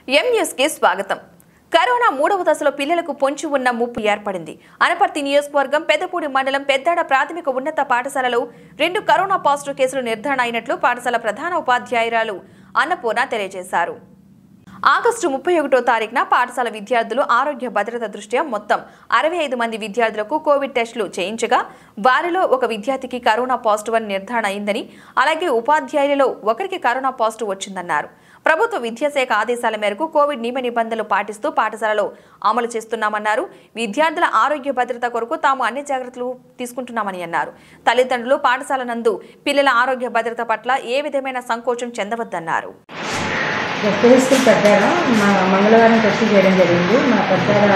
M news కి స్వాగతం corona మూడవ దశలో పిల్లలకు పొంచి ఉన్న ముప్పు ఏర్పడింది అనపర్తి నియోజకవర్గం పెద్దపూడి మండలం పెద్దాడ ప్రాథమిక ఉన్నత పాఠశాలలో రెండు కరోనా పాజిటివ్ కేసులు నిర్ధారణ అయినట్లు పాఠశాల ప్రధాన ఉపాధ్యాయురాలు అన్నపూర్ణ తెలియజేశారు ఆగస్టు ముప్పై ఒకటో తారీఖున పాఠశాల విద్యార్థులు ఆరోగ్య భద్రత దృష్ట్యా మొత్తం అరవై ఐదు మంది విద్యార్థులకు కోవిడ్ టెస్టులు చేయించగా వారిలో ఒక విద్యార్థికి కరోనా పాజిటివ్ అని నిర్ధారణ అయిందని అలాగే ఉపాధ్యాయులలో ఒకరికి కరోనా పాజిటివ్ వచ్చిందన్నారు ప్రభుత్వ విద్యాశాఖ ఆదేశాల మేరకు కోవిడ్ నియమ నిబంధనలు పాటిస్తూ పాఠశాలలో అమలు చేస్తున్నామన్నారు విద్యార్థుల ఆరోగ్య భద్రత కొరకు తాము అన్ని జాగ్రత్తలు తీసుకుంటున్నామని అన్నారు తల్లిదండ్రులు పాఠశాల నందు పిల్లల ఆరోగ్య భద్రత పట్ల ఏ విధమైన సంకోచం చెందవద్దన్నారు ఎక్కడ స్కూల్ పెద్దాడ మా మంగళవారం టెస్ట్ చేయడం జరిగింది మా పెద్దాడ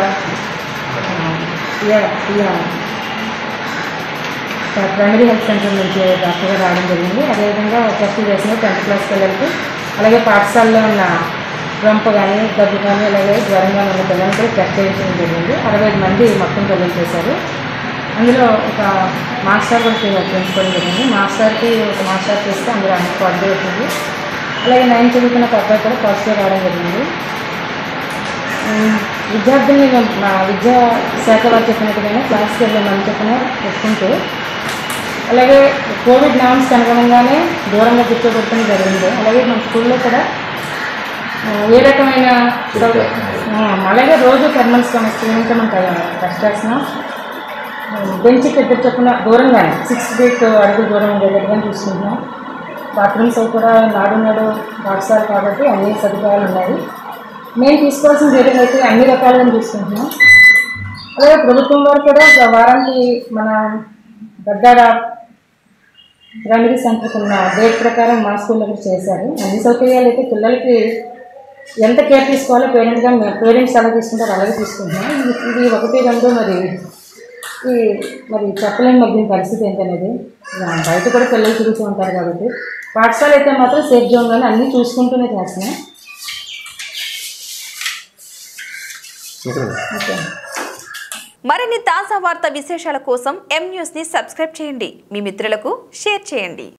ప్రైమరీ హెల్త్ సెంటర్ నుంచి డాక్టర్ గారు రావడం జరిగింది అదేవిధంగా టెస్ట్ చేసిన టెన్త్ క్లాస్ పిల్లలకి అలాగే పాఠశాలలో ఉన్న రొంప కానీ దగ్గు కానీ అలాగే జ్వరం కానీ ఉన్న పిల్లలకి కూడా టెస్ట్ చేయించడం జరిగింది అరవై ఐదు మంది మొత్తం పిల్లలు చేశారు అందులో ఒక మాస్టర్ కూడా పెంచుకోవడం జరిగింది మాస్టర్కి ఒక మాస్టర్ చేస్తే అందులో అన్ని పాజిటివ్ వచ్చింది అలాగే నైన్ చదువుతున్న ఒక అబ్బాయి కూడా పాజిటివ్ రావడం జరిగింది ఉమ్, విద్యార్థుల్ని మేము మా విద్యా శాఖ వారు చెప్పినట్టుగానే క్లాస్కి వెళ్ళమని చెప్పిన చెప్పుకుంటూ అలాగే కోవిడ్ నామ్స్కి అనుగుణంగానే దూరంగా కూర్చోబెట్టడం జరిగింది అలాగే మన స్కూల్లో కూడా ఆ, ఏ రకమైన సౌ- ఆ, అలాగే రోజు థర్మల్స్ సమస్య మనం టెస్ట్ చేస్తున్నాం బెంచ్ పెద్ద చొప్పున దూరంగానే సిక్స్ ఫీట్ అడుగులు దూరం ఉండేటట్టుగా చూసుకుంటున్నాం బాత్రూమ్స్ అవి కూడా నాడు నాడు పాఠశాల కాబట్టి అన్ని సదుపాయాలు ఉన్నాయి మేము తీసుకోవాల్సిన చర్యలు అయితే అన్ని రకాలుగా తీసుకుంటున్నాం అలాగే ప్రభుత్వం వారు కూడా ఒక వారానికి మన గద్దాడ ప్రైమరీ సెంటర్కి ఉన్న డేట్ ప్రకారం మా స్కూల్లో కూడా చేశారు అన్ని సౌకర్యాలు అయితే పిల్లలకి ఎంత కేర్ తీసుకోవాలో పేరెంట్గా పేరెంట్స్ ఎలా తీసుకుంటారో అలాగే తీసుకుంటున్నాం ఇది- ఇది ఒకటి రెండు మరి ఈ మరి చెప్పలేని మరి దీని పరిస్థితి ఏంటనేది ఆ, బయట కూడా పిల్లలు తిరుగుతూ ఉంటారు కాబట్టి పాఠశాల అయితే మాత్రం సేఫ్ జోన్లోనే అన్నీ చూసుకుంటూనే చేస్తున్నాం ఓకే మరిన్ని తాజా వార్త విశేషాల కోసం ఎం న్యూస్ ని సబ్స్క్రైబ్ చేయండి మీ మిత్రులకు షేర్ చేయండి